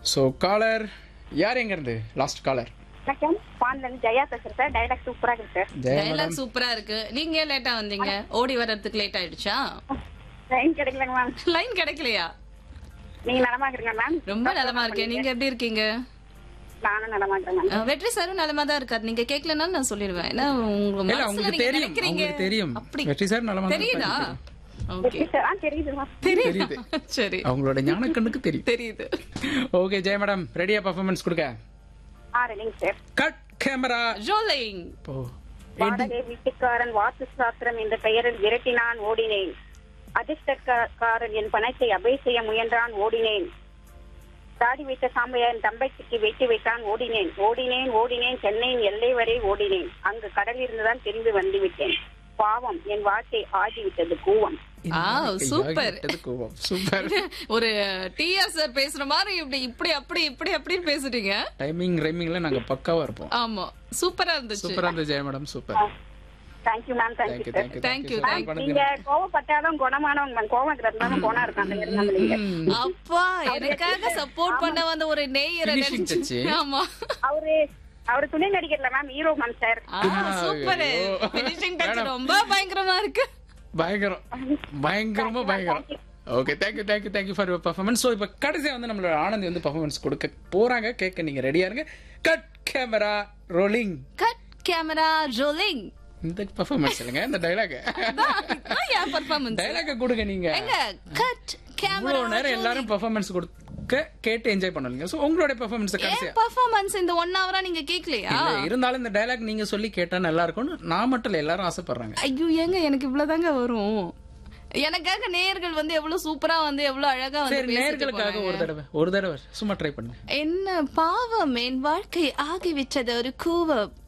So collar யார் எங்க இருந்து லாஸ்ட் காலர் வணக்கம் பான்ல இருந்து ஜெயா பேசுறேன் சார் டைலாக் சூப்பரா இருக்கு சார் ஜெயா மேடம் டைலாக் சூப்பரா இருக்கு நீங்க ஏன் லேட்டா வந்தீங்க ஓடி வர்றதுக்கு லேட் ஆயிடுச்சா லைன் கிடைக்கலங்க மேம் லைன் கிடைக்கலையா நீங்க நலமா இருக்கிறீங்க மேம் ரொம்ப நலமா இருக்கேன் நீங்க எப்படி இருக்கீங்க நானும் நலமா இருக்கிறேன் மேம் அஹ், வெற்றி சாரும் நலமா தான் இருக்காரு நீங்க கேட்கலனாலும் நான் சொல்லிடுவேன் ஏன்னா உங்க இல்ல மனசுல உங்களுக்கு நீங்க தெரியும் நினைக்கிறீங்க உங்களுக்கு தெரியும் அப்படி வெற்றி சார் நல்ல தெரியுதா ஓகே சார் ஆ தெரியுது மேம் தெரியுது சரி அவங்களோட ஞானக்கண்ணுக்கு தெரியும் தெரியுது ஓகே ஜெய மேடம் ரெடியா பர்ஃபார்மன்ஸ் கொடுக்க ஆ ரெடிங்க சார் கட் கேமரா ரோலிங் போ வாடகை வீட்டுக்காரன் வாஸ்து சாஸ்திரம் என்ற பெயரில் விரட்டினான் ஓடினேன் அதிர்ஷ்டக்காரன் என் பணத்தை அபை செய்ய முயன்றான் ஓடினேன் தாடி வைத்த சாம்பையன் தம்பைக்கு வெட்டி வைத்தான் ஓடினேன் ஓடினேன் ஓடினேன் சென்னையின் எல்லை வரை ஓடினேன் அங்கு கடல் இருந்துதான் திரும்பி வந்து விட்டேன் பாவம் என் வாழ்க்கை ஆகிவிட்டது கூவம் ஆ சூப்பர் சூப்பர் ஒரு டிஆர் சார் பேசுற மாதிரி இப்படி இப்படி அப்படி இப்படி அப்படி பேசுறீங்க டைமிங் ரைமிங்ல நாங்க பக்காவா இருப்போம் ஆமா சூப்பரா இருந்துச்சு சூப்பரா இருந்தது Jaya madam super thank you ma'am thank you thank you thank you Thank you, நீங்க கோவப்பட்டாலும் குணமானவங்க மேம் கோவம் இருக்கிறதுனால குணம் இருக்காங்க இருந்தாங்க நீங்க அப்பா எனக்காக சப்போர்ட் பண்ண வந்த ஒரு நேயரை Finishing நினைச்சு touch. ஆமா அவரு அவரு துணை நடிகர்ல மேம் ஹீரோ மேம் சார் ஆ சூப்பர் ஐயோ. Finishing touch Madam. ரொம்ப பயங்கரமா இருக்கு பயங்கரம் பயங்கரமா பயங்கரம் okay thank you thank you thank you for your performance so இப்போ கடைசியாக வந்து நம்மளோட ஆனந்தி வந்து பர்ஃபார்மன்ஸ் கொடுக்க போறாங்க கேட்க நீங்க ரெடியா இருங்க cut camera rolling cut camera rolling இந்த பர்ஃபார்மன்ஸ் இல்லைங்க இந்த டைலாக் ஏன் பர்ஃபார்மன்ஸ் டைலாக கொடுங்க நீங்க எங்க கட் கேமரா இவ்வளவு நேரம் எல்லாரும் பர்ஃபார்மன்ஸ் கொடுக்க கேட்டு என்ஜாய் பண்ணுவீங்க ஸோ உங்களோட பர்ஃபார்மன்ஸ் கடைசியா ஏன் பர்ஃபார்மன்ஸ் இந்த ஒன் ஹவரா நீங்க கேக்கலையா இல்ல, இருந்தாலும் இந்த டைலாக் நீங்க சொல்லி கேட்டா நல்லா இருக்கும்னு நான் மட்டும் இல்ல எல்லாரும் ஆசைப்படுறாங்க ஐயோ ஏங்க எனக்கு இவ்வளவுதாங்க வரும் எனக்காக நேயர்கள் வந்து எவ்வளவு சூப்பரா வந்து எவ்வளவு அழகா வந்து சரி பேசிட்டு நேர்களுக்காக போனாங்க. ஒரு தடவை ஒரு தடவை சும்மா ட்ரை பண்ணுங்க என்ன பாவம் என் வாழ்க்கை ஆகிவிட்டது ஒரு கூவம்